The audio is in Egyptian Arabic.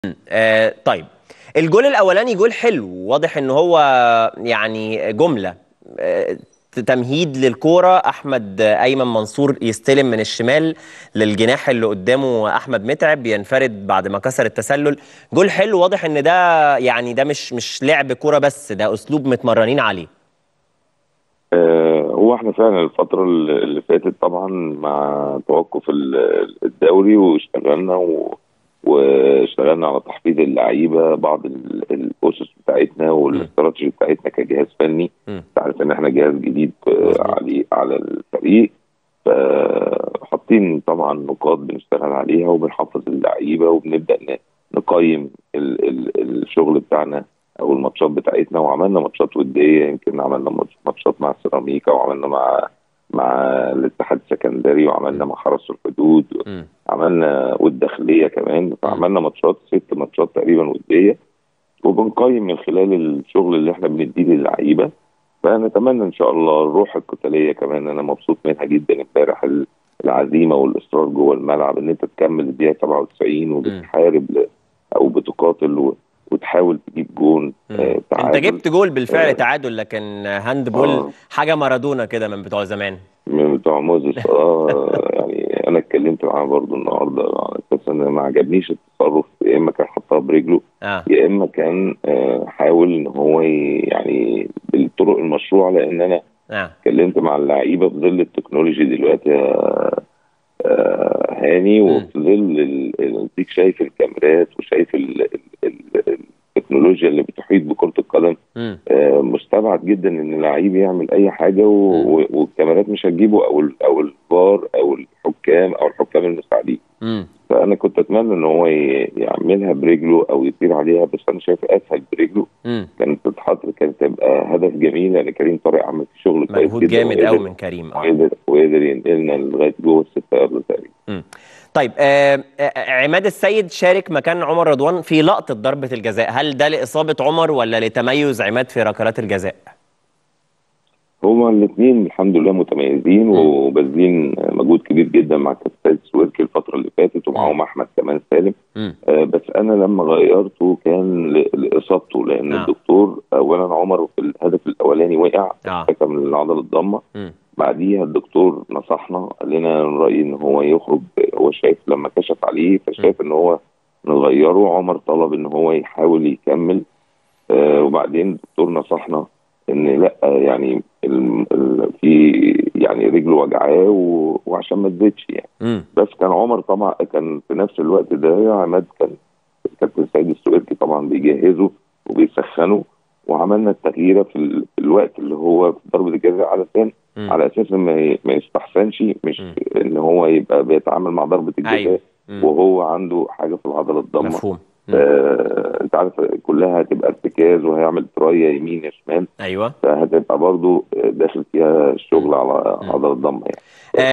آه طيب الجول الاولاني جول حلو واضح ان هو يعني جمله آه تمهيد للكوره احمد ايمن منصور يستلم من الشمال للجناح اللي قدامه احمد متعب ينفرد بعد ما كسر التسلل جول حلو واضح ان ده يعني ده مش مش لعب كوره بس ده اسلوب متمرنين عليه آه، هو احنا فعلا الفترة اللي فاتت طبعا مع توقف ال- الدوري واشتغلنا و... واشتغلنا على تحفيظ اللعيبة بعض ال- الأسس بتاعتنا والاستراتيجي بتاعتنا كجهاز فني م. انت عارف ان احنا جهاز جديد آه، مظبوط. عليه على الفريق فحاطين طبعا نقاط بنشتغل عليها وبنحفظ اللعيبة وبنبدأ ن- نقيم ال... ال... الشغل بتاعنا او الماتشات بتاعتنا وعملنا ماتشات وديه يمكن عملنا ماتش- ماتشات مع سيراميكا وعملنا مع مع الاتحاد السكندري وعملنا مع حرس الحدود م. عملنا والداخليه كمان فعملنا ماتشات ست ماتشات تقريبا وديه وبنقيم من خلال الشغل اللي احنا بنديه للعيبه فنتمنى ان شاء الله الروح القتاليه كمان انا مبسوط منها جدا امبارح ال- العزيمه والاصرار جوه الملعب ان انت تكمل الدقيقه 97 وبتحارب ل- او بتقاتل و- وتحاول تجيب جون آه، انت تعادل جبت جول بالفعل آه. تعادل لكن هاند بول آه. حاجه مارادونا كده من بتوع زمان من بتوع موزس اه يعني انا اتكلمت معاه برضو النهارده على اساس ان ما عجبنيش التصرف يا اما كان حطها برجله اه يا اما كان آه، حاول ان هو ي- يعني بالطرق المشروعه لان انا اه اتكلمت مع اللعيبه في ظل التكنولوجي دلوقتي يا آه، هاني وفي ظل ال- ال- اديك شايف الكاميرات وشايف ال- ال- ال- التكنولوجيا اللي بتحيط بكره القدم مم. آه، مستبعد جدا ان اللعيب يعمل اي حاجه و- و- والكاميرات مش هتجيبه او ال- او الفار او الحكام او الحكام المساعدين مم. فانا كنت اتمنى ان هو ي- يعملها برجله او يطير عليها بس انا شايف اسهل برجله مم. كانت تتحط كانت تبقى هدف جميل لان كريم طارق عمل فيه شغل كويس مجهود جدا جامد قوي وقدر- من كريم اه وقدر وقدر ينقلنا لغايه جوه الست يارد تقريبا مم. طيب آه آه، عماد السيد شارك مكان عمر رضوان في لقطة ضربة الجزاء هل ده لإصابة عمر ولا لتميز عماد في ركلات الجزاء؟ هما الاثنين الحمد لله متميزين وباذلين مجهود كبير جدا مع كابتن سيد سويركي الفتره اللي فاتت ومعاهم احمد كمان سالم مم. آه، بس انا لما غيرته كان ل- لاصابته لان آه. الدكتور اولا عمر في الهدف الاولاني وقع اه حكم من العضله الضمه مم. بعديها الدكتور نصحنا قال لنا رايي ان هو يخرج هو شايف لما كشف عليه فشايف ان هو نغيره عمر طلب ان هو يحاول يكمل آه وبعدين الدكتور نصحنا ان لا آه، يعني ال ال في يعني رجله وجعاه و- وعشان ما تزيدش يعني مم. بس كان عمر طبعا كان في نفس الوقت ده عماد كان كابتن سيد السويركي طبعا بيجهزه وبيسخنه وعملنا التغييره في, ال... في الوقت اللي هو في ضربه الجزاء علشان مم. على اساس ان ما, ي... ما يستحسنش مش مم. ان هو يبقى بيتعامل مع ضربه الجزاء أيوة. مم. وهو عنده حاجه في العضله الضمه مفهوم مم. آه انت عارف كلها هتبقى ارتكاز وهيعمل ترايه يمين يا شمال ايوه فهتبقى برضو داخل فيها الشغل على مم. عضله الضمه يعني